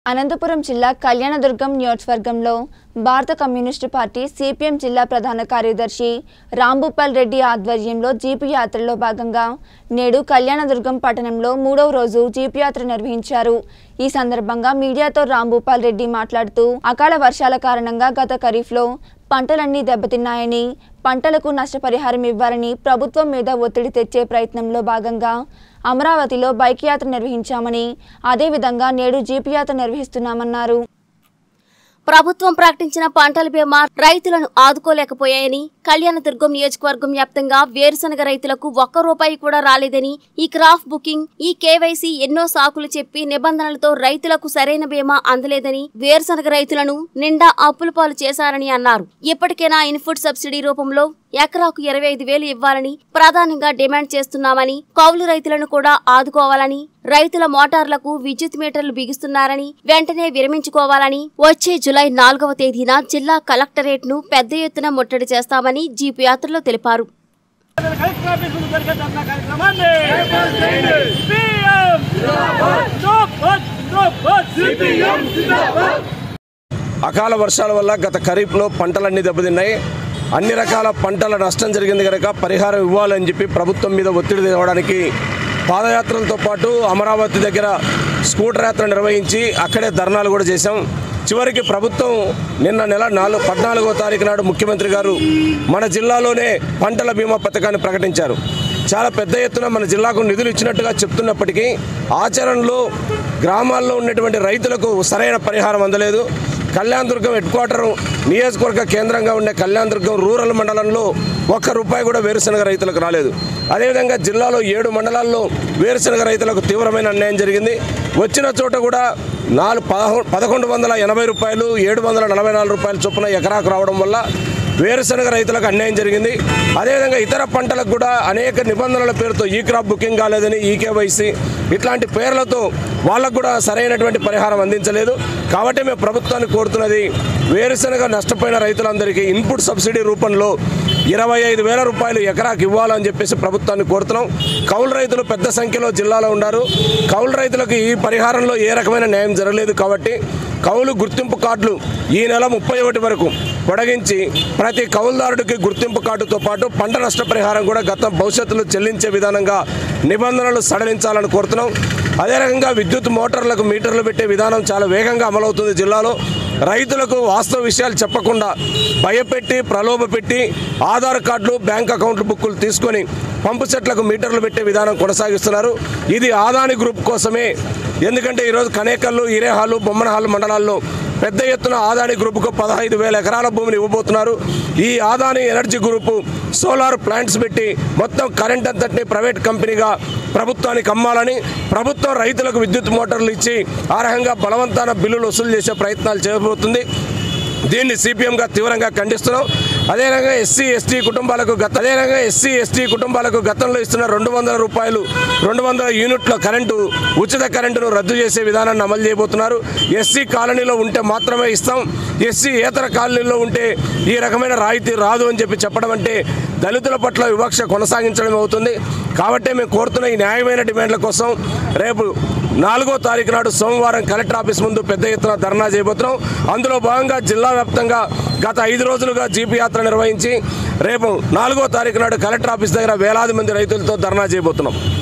అనంతపురం జిల్లా కళ్యాణదుర్గం నియోజకవర్గంలో భారత కమ్యూనిస్టు పార్టీ సిపిఎం జిల్లా ప్రధాన కార్యదర్శి రాంభూపాల్ రెడ్డి ఆధ్వర్యంలో జీపు యాత్రలో భాగంగా నేడు కళ్యాణదుర్గం పట్టణంలో మూడవ రోజు జీపు యాత్ర నిర్వహించారు ఈ సందర్భంగా మీడియాతో రాంభూపాల్ రెడ్డి మాట్లాడుతూ అకాల వర్షాల కారణంగా గత ఖరీఫ్లో పంటలన్నీ దెబ్బతిన్నాయని పంటలకు నష్టపరిహారం ఇవ్వాలని ప్రభుత్వం మీద ఒత్తిడి తెచ్చే ప్రయత్నంలో భాగంగా అమరావతిలో బైక్ యాత్ర నిర్వహించామని అదేవిధంగా నేడు జీపు యాత్ర నిర్వహిస్తున్నామన్నారు ప్రభుత్వం ప్రకటించిన పంటల బీమా రైతులను ఆదుకోలేకపోయాయని కళ్యాణదుర్గం నియోజకవర్గం వ్యాప్తంగా వేరుశనగ రైతులకు ఒక్క రూపాయి కూడా రాలేదని ఈ క్రాఫ్ బుకింగ్ ఈ కేవైసీ ఎన్నో సాకులు చెప్పి నిబంధనలతో రైతులకు సరైన బీమా అందలేదని వేరుశనగ రైతులను నిండా అప్పుల పాలు చేశారని అన్నారు ఇప్పటికైనా ఇన్పుట్ సబ్సిడీ రూపంలో ఎకరాకు ఇరవై ఐదు వేలు ఇవ్వాలని ప్రధానంగా డిమాండ్ చేస్తున్నామని కౌలు రైతులను కూడా ఆదుకోవాలని రైతుల మోటార్లకు విద్యుత్ మీటర్లు బిగిస్తున్నారని వెంటనే విరమించుకోవాలని వచ్చే జులై నాలుగవ తేదీన జిల్లా కలెక్టరేట్ ను పెద్ద ఎత్తున ముట్టడి చేస్తామని జీపు యాత్రలో తెలిపారు కలెక్టర్ ఆఫీస్ ముందు జరిగే ధర్నా కార్యక్రమాన్ని సిపిఎం జిందాబాద్ జిందాబాద్ సిపిఎం జిందాబాద్ అకాల వర్షాల వల్ల గత ఖరీఫ్లో పంటలన్నీ దెబ్బతిన్నాయి అన్ని రకాల పంటల నష్టం జరిగింది కనుక పరిహారం ఇవ్వాలని చెప్పి ప్రభుత్వం మీద ఒత్తిడి తేవడానికి పాదయాత్రలతో పాటు అమరావతి దగ్గర స్కూటర్ యాత్ర నిర్వహించి అక్కడే ధర్నాలు కూడా చేశాం చివరికి ప్రభుత్వం నిన్న నెల నాలుగు పద్నాలుగో తారీఖు నాడు ముఖ్యమంత్రి గారు మన జిల్లాలోనే పంటల బీమా పథకాన్ని ప్రకటించారు చాలా పెద్ద ఎత్తున మన జిల్లాకు నిధులు ఇచ్చినట్టుగా చెప్తున్నప్పటికీ ఆచరణలో గ్రామాల్లో ఉన్నటువంటి రైతులకు సరైన పరిహారం అందలేదు కళ్యాణదుర్గం హెడ్ క్వార్టర్ నియోజకవర్గ కేంద్రంగా ఉండే కళ్యాణదుర్గం రూరల్ మండలంలో ఒక్క రూపాయి కూడా వేరుశనగ రైతులకు రాలేదు అదేవిధంగా జిల్లాలో ఏడు మండలాల్లో వేరుశనగ రైతులకు తీవ్రమైన అన్యాయం జరిగింది వచ్చిన చోట కూడా నాలుగు పదహో పదకొండు వందల ఎనభై రూపాయలు ఏడు వందల నలభై నాలుగు రూపాయల చొప్పున ఎకరాకు రావడం వల్ల వేరుశనగ రైతులకు అన్యాయం జరిగింది అదేవిధంగా ఇతర పంటలకు కూడా అనేక నిబంధనల పేరుతో ఈ క్రాప్ బుకింగ్ కాలేదని ఈకేవైసీ ఇట్లాంటి పేర్లతో వాళ్ళకు కూడా సరైనటువంటి పరిహారం అందించలేదు కాబట్టి మేము ప్రభుత్వాన్ని కోరుతున్నది వేరుశనగ నష్టపోయిన రైతులందరికీ ఇన్పుట్ సబ్సిడీ రూపంలో ఇరవై ఐదు వేల రూపాయలు ఎకరాకు ఇవ్వాలని చెప్పేసి ప్రభుత్వాన్ని కోరుతున్నాం కౌలు రైతులు పెద్ద సంఖ్యలో జిల్లాలో ఉన్నారు కౌలు రైతులకు ఈ పరిహారంలో ఏ రకమైన న్యాయం జరగలేదు కాబట్టి కౌలు గుర్తింపు కార్డులు ఈ నెల ముప్పై ఒకటి వరకు పొడిగించి ప్రతి కౌలుదారుడికి గుర్తింపు కార్డుతో పాటు పంట నష్టపరిహారం కూడా గత భవిష్యత్తులో చెల్లించే విధానంగా నిబంధనలు సడలించాలని కోరుతున్నాం అదే రకంగా విద్యుత్ మోటార్లకు మీటర్లు పెట్టే విధానం చాలా వేగంగా అమలవుతుంది జిల్లాలో రైతులకు వాస్తవ విషయాలు చెప్పకుండా భయపెట్టి ప్రలోభ పెట్టి ఆధార్ కార్డులు బ్యాంక్ అకౌంట్ బుక్కులు తీసుకొని పంపు సెట్లకు మీటర్లు పెట్టే విధానం కొనసాగిస్తున్నారు ఇది ఆదాని గ్రూప్ కోసమే ఎందుకంటే ఈరోజు కనేకల్లు ఇరేహాలు బొమ్మనహాలు మండలాల్లో పెద్ద ఎత్తున ఆదాని గ్రూపుకు పదహైదు వేల ఎకరాల భూమిని ఇవ్వబోతున్నారు ఈ Adani energy group solar plants పెట్టి మొత్తం కరెంట్ అంతటిని ప్రైవేట్ కంపెనీగా ప్రభుత్వానికి అమ్మాలని ప్రభుత్వం రైతులకు విద్యుత్ మోటార్లు ఇచ్చి ఆ రకంగా బలవంతాన బిల్లులు వసూలు చేసే ప్రయత్నాలు చేయబోతుంది దీన్ని సిపిఎంగా తీవ్రంగా ఖండిస్తున్నాం అదేవిధంగా ఎస్సీ ఎస్టీ కుటుంబాలకు గత అదేవిధంగా ఎస్సీ ఎస్టీ కుటుంబాలకు గతంలో ఇస్తున్న రెండు వందల రూపాయలు రెండు వందల యూనిట్ల కరెంటు ఉచిత కరెంటును రద్దు చేసే విధానాన్ని అమలు చేయబోతున్నారు ఎస్సీ కాలనీలో ఉంటే మాత్రమే ఇస్తాం ఎస్సీ ఏతర కాలనీలో ఉంటే ఈ రకమైన రాయితీ రాదు అని చెప్పి చెప్పడం అంటే దళితుల పట్ల వివక్ష కొనసాగించడం అవుతుంది కాబట్టి మేము కోరుతున్న ఈ న్యాయమైన డిమాండ్ల కోసం రేపు నాలుగో తారీఖు నాడు సోమవారం కలెక్టర్ ఆఫీస్ ముందు పెద్ద ఎత్తున ధర్నా చేయబోతున్నాం అందులో భాగంగా జిల్లా వ్యాప్తంగా గత ఐదు రోజులుగా జీపీ యాత్ర నిర్వహించి రేపు నాలుగో తారీఖు నాడు కలెక్టర్ ఆఫీస్ దగ్గర వేలాది మంది రైతులతో ధర్నా చేయబోతున్నాం